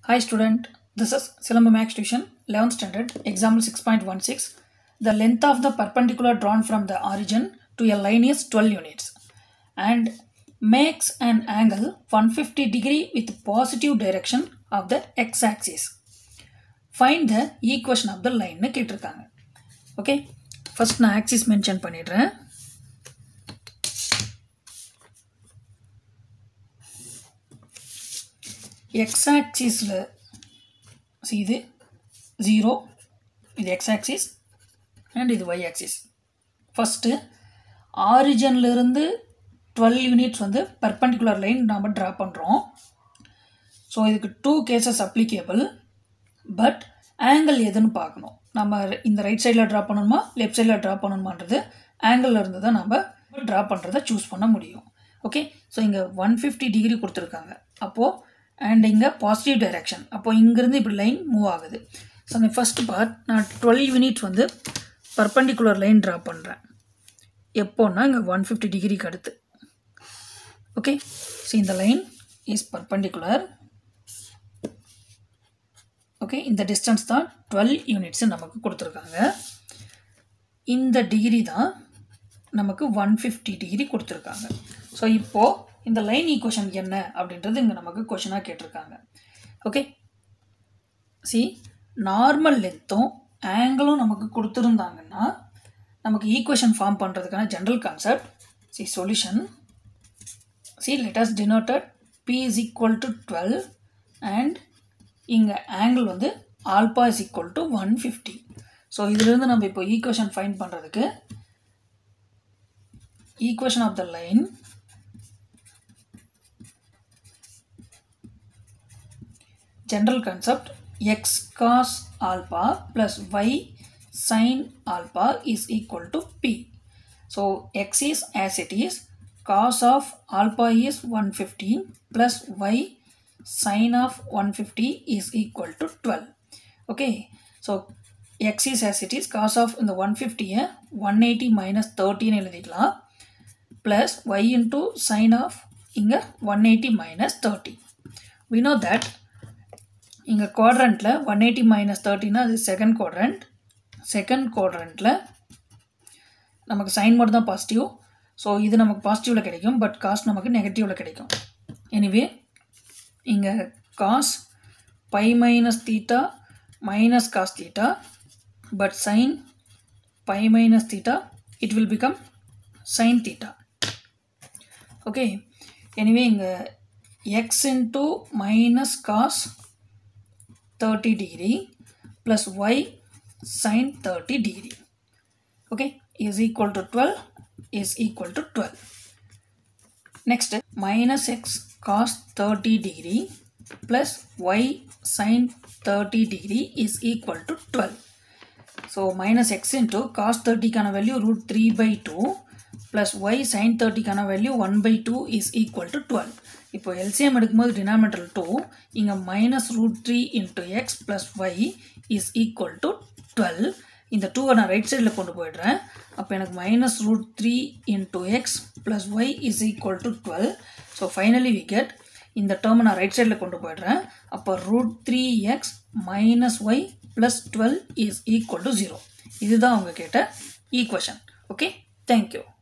Hi student, this is Silamba Max Tuition 11th standard example 6.16. The length of the perpendicular drawn from the origin to a line is 12 units and makes an angle 150 degree with positive direction of the x-axis. Find the equation of the line னு கேட்டிருக்காங்க okay first நான் axis mention பண்ணிடுறேன் x ஆக்சிஸில் இது zero இது x axis and இது y axis first ஆரிஜன்லேருந்து twelve units வந்து பர்பண்டிகுலர் லைன் நாம் ட்ரா பண்ணுறோம் ஸோ இதுக்கு two cases applicable but angle எதுன்னு பார்க்கணும் நம்ம இந்த ரைட் சைடில் ட்ரா பண்ணணுமா லெஃப்ட் சைடில் ட்ரா பண்ணணுமான்றது ஆங்கிள் இருந்து தான் நம்ம ட்ரா பண்ணுறதை சூஸ் பண்ண முடியும் ஓகே ஸோ இங்கே ஒன் ஃபிஃப்டி டிகிரி கொடுத்துருக்காங்க அப்போது அண்ட் இங்கே பாசிட்டிவ் டைரெக்ஷன் அப்போது இங்கேருந்து இப்படி லைன் மூவ் ஆகுது ஸோ அந்த ஃபஸ்ட் பார்ட் நான் டுவெல் யூனிட்ஸ் வந்து பர்பண்டிகுலர் லைன் ட்ரா பண்ணுறேன் எப்போன்னா இங்கே ஒன் ஃபிஃப்டி டிகிரிக்கு அடுத்து ஓகே ஸோ இந்த லைன் இஸ் பர்பண்டிகுலர் ஓகே இந்த டிஸ்டன்ஸ் தான் டுவெல் யூனிட்ஸ் நமக்கு கொடுத்துருக்காங்க இந்த டிகிரி தான் நமக்கு ஒன் ஃபிஃப்டி டிகிரி கொடுத்துருக்காங்க ஸோ இப்போது இந்த லைன் ஈக்குவேஷன் என்ன அப்படின்றது இங்கே நமக்கு கொஷனாக கேட்டிருக்காங்க ஓகே சி நார்மல் லென்த்தும் ஆங்கிளும் நமக்கு கொடுத்துருந்தாங்கன்னா நமக்கு ஈக்குவேஷன் ஃபார்ம் பண்ணுறதுக்கான general concept see solution see let's denoted p is equal to twelve and இங்கே ஆங்கிள் வந்து alpha is equal to one fifty so இதிலிருந்து நம்ம இப்போ ஈக்குவேஷன் ஃபைன் பண்ணுறதுக்கு equation of the line general concept x cos alpha plus y sin alpha is equal to p. So x is as it is cos of alpha is 150 plus y sin of 150 is equal to 12. Okay. So x is as it is cos of இந்த 150 180 minus 13 எழுதிக்கலாம் plus y into sin of இங்க 180 minus 30. We know that இங்கே குவாட்ரண்ட்டில் one eighty minus தேர்ட்டினா அது second quadrant second குவாட்ரண்ட்டில் நமக்கு sign மட்டும் தான் பாசிட்டிவ் ஸோ இது நமக்கு பாசிட்டிவில் கிடைக்கும் பட் காஸ்ட் நமக்கு நெகட்டிவில் கிடைக்கும் எனிவே இங்கே cos pi minus theta minus cos theta but sine pi minus theta it will become sine theta okay anyway இங்கே x into minus cos 30 degree plus y sin 30 degree okay is equal to 12 is equal to 12 next minus x cos 30 degree plus y sin 30 degree is equal to 12 so minus x into cos 30 kana value root 3 by 2 plus y sin 30 kana value 1 by 2 is equal to 12 இப்போ LCM எடுக்கும்போது denominator two இங்கே minus root three into x plus y is equal to twelve இந்த டூவை நான் right சைடில் கொண்டு போயிடுறேன் அப்போ எனக்கு minus root three into x plus y is equal to twelve so finally we get இந்த டேர்மை நான் ரைட் சைடில் கொண்டு போயிடுறேன் அப்போ root three x minus y plus twelve is equal to zero இதுதான் அவங்க கேட்ட ஈக்குவேஷன் ஓகே தேங்க்யூ